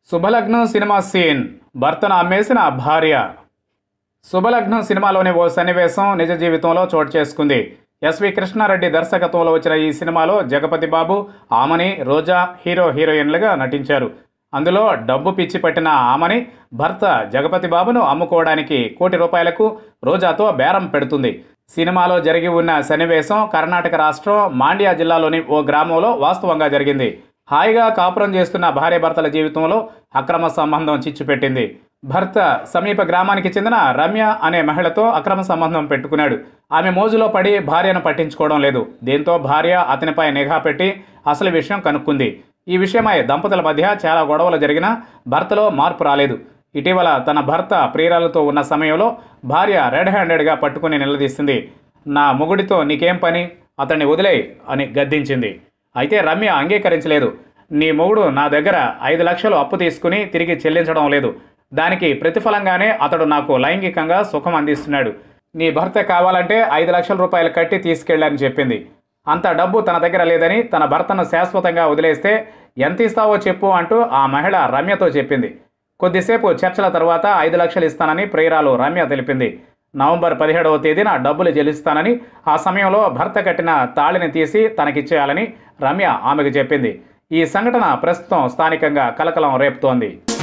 శుభలగ్నం cinema scene భర్తను అమ్మేసిన భార్య శుభలగ్నం సినిమాలోని ఓ సన్నివేశం నిజ జీవితంలో చోటు చేసుకుంది ఎస్వి కృష్ణారెడ్డి దర్శకత్వంలో వచ్చిన ఈ సినిమాలో జగపతి బాబు ఆమని రోజా హీరో హీరోయిన్లుగా నటించారు అందులో డబ్బు పిచ్చి పట్టిన ఆమని భర్త జగపతి బాబును అమ్ముకోవడానికి కోటి రూపాయలకు రోజాతో బేరం పెడుతుంది సినిమాలో జరిగి ఉన్న సన్నివేశం కర్ణాటక రాష్ట్రం మాండ్యా జిల్లాలోని ఓ గ్రామంలో వాస్తవంగా జరిగింది హాయిగా కాపురం చేస్తున్న భార్యాభర్తల జీవితంలో అక్రమ సంబంధం చిచ్చుపెట్టింది భర్త సమీప గ్రామానికి చెందిన రమ్య అనే మహిళతో అక్రమ సంబంధం పెట్టుకున్నాడు ఆమె మోజులో పడి భార్యను పట్టించుకోవడం లేదు దీంతో భార్య అతనిపై నిఘా పెట్టి అసలు విషయం కనుక్కుంది ఈ విషయమై దంపతుల మధ్య చాలా గొడవలు జరిగినా భర్తలో మార్పు రాలేదు ఇటీవల తన భర్త ప్రియురాలతో ఉన్న సమయంలో భార్య రెడ్ హ్యాండెడ్గా పట్టుకుని నిలదీసింది నా మొగుడితో నీకేం పని అతన్ని వదిలేయ్ అని గద్దించింది అయితే రమ్య అంగీకరించలేదు నీ మొగుడు నా దగ్గర ఐదు లక్షలు అప్పు తీసుకుని తిరిగి చెల్లించడం లేదు దానికి ప్రతిఫలంగానే అతడు నాకు లైంగికంగా సుఖం అందిస్తున్నాడు నీ భర్త కావాలంటే ఐదు లక్షల రూపాయలు కట్టి తీసుకెళ్ళని చెప్పింది అంత డబ్బు తన దగ్గర లేదని తన భర్తను శాశ్వతంగా వదిలేస్తే ఎంత ఇస్తావో చెప్పు అంటూ ఆ మహిళ రమ్యతో చెప్పింది కొద్దిసేపు చర్చల తర్వాత ఐదు లక్షలు ఇస్తానని ప్రియురాలు రమ్య తెలిపింది నవంబర్ పదిహేడవ తేదీన డబ్బులు చెల్లిస్తానని ఆ సమయంలో భర్త కట్టిన తాళిని తీసి తనకిచ్చేయాలని రమ్య ఆమెకు చెప్పింది ఈ సంఘటన ప్రస్తుతం స్థానికంగా కలకలం రేపుతోంది